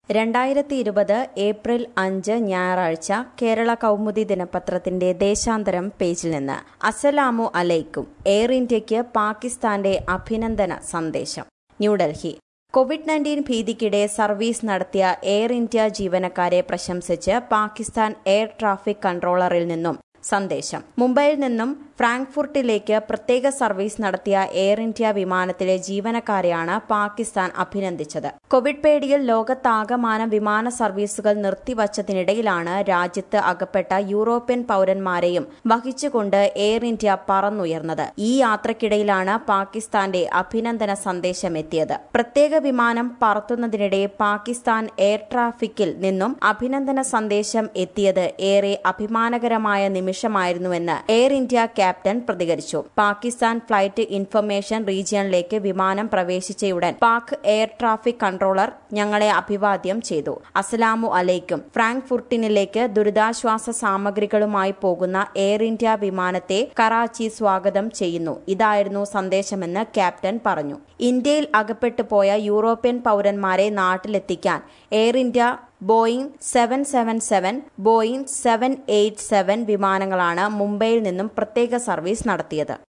രണ്ടായിരത്തി ഇരുപത് ഏപ്രിൽ അഞ്ച് ഞായറാഴ്ച കേരള കൗമുദി ദിനപത്രത്തിന്റെ ദേശാന്തരം പേജിൽ നിന്ന് അസലാമു അലൈക്കും എയർ ഇന്ത്യയ്ക്ക് പാകിസ്ഥാന്റെ അഭിനന്ദന സന്ദേശം ന്യൂഡൽഹി കോവിഡ് നയൻറ്റീൻ ഭീതിക്കിടെ സർവീസ് നടത്തിയ എയർ ഇന്ത്യ ജീവനക്കാരെ പ്രശംസിച്ച് പാകിസ്ഥാൻ എയർ ട്രാഫിക് കൺട്രോളറിൽ നിന്നും സന്ദേശം മുംബൈയിൽ നിന്നും ഫ്രാങ്ക്ഫുർട്ടിലേക്ക് പ്രത്യേക സർവീസ് നടത്തിയ എയർ ഇന്ത്യ വിമാനത്തിലെ ജീവനക്കാരെയാണ് പാകിസ്ഥാൻ അഭിനന്ദിച്ചത് കോവിഡ് പേടിയിൽ ലോകത്താകമാനം വിമാന സർവീസുകൾ നിർത്തിവച്ചതിനിടയിലാണ് രാജ്യത്ത് അകപ്പെട്ട യൂറോപ്യൻ പൌരന്മാരെയും വഹിച്ചുകൊണ്ട് എയർ ഇന്ത്യ പറന്നുയർന്നത് ഈ യാത്രക്കിടയിലാണ് പാകിസ്ഥാന്റെ അഭിനന്ദന സന്ദേശം എത്തിയത് പ്രത്യേക വിമാനം പറത്തുന്നതിനിടെ പാകിസ്ഥാൻ എയർ ട്രാഫിക്കിൽ നിന്നും അഭിനന്ദന സന്ദേശം എത്തിയത് ഏറെ അഭിമാനകരമായ നിമിഷമായിരുന്നുവെന്ന് എയർ ഇന്ത്യ ക്യാപ്റ്റൻ പ്രതികരിച്ചു പാകിസ്ഥാൻ ഫ്ലൈറ്റ് ഇൻഫർമേഷൻ റീജിയണിലേക്ക് വിമാനം പ്രവേശിച്ചയുടൻ പാക് എയർ ട്രാഫിക് കൺട്രോളർ ഞങ്ങളെ അഭിവാദ്യം ചെയ്തു അസലാമു അലൈക്കും ഫ്രാങ്ക്ഫുർട്ടിനിലേക്ക് ദുരിതാശ്വാസ സാമഗ്രികളുമായി പോകുന്ന എയർ ഇന്ത്യ വിമാനത്തെ കറാച്ചി സ്വാഗതം ചെയ്യുന്നു ഇതായിരുന്നു സന്ദേശമെന്ന് ക്യാപ്റ്റൻ പറഞ്ഞു ഇന്ത്യയിൽ അകപ്പെട്ടു പോയ യൂറോപ്യൻ പൌരന്മാരെ നാട്ടിലെത്തിക്കാൻ Air India Boeing seven seven seven Boeing seven eight seven വിമാനങ്ങളാണ് മുംബൈയിൽ നിന്നും പ്രത്യേക സർവീസ് നടത്തിയത്